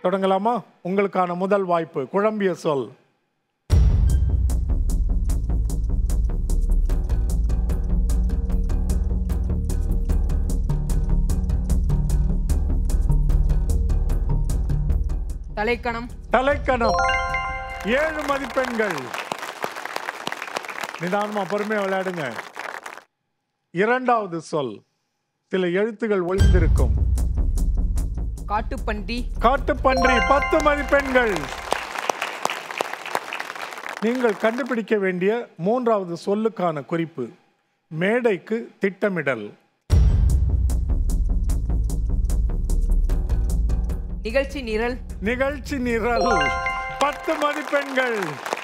தொடங்கலாமா உங்களுக்கான முதல் வாய்ப்பு குழம்பிய சொல் தலைக்கணம் தலைக்கணம் ஏழு மதிப்பெண்கள் நிதானமா பொறுமையா விளையாடுங்க இரண்டாவது சொல் சில எழுத்துகள் ஒளிந்திருக்கும் காட்டுப்பன்றி காட்டுப்பன்றி பத்து மதிப்பெண்கள் நீங்கள் கண்டுபிடிக்க வேண்டிய மூன்றாவது சொல்லுக்கான குறிப்பு மேடைக்கு திட்டமிடல் நிகழ்ச்சி நிரல் நிகழ்ச்சி நிரல் பத்து மதிப்பெண்கள்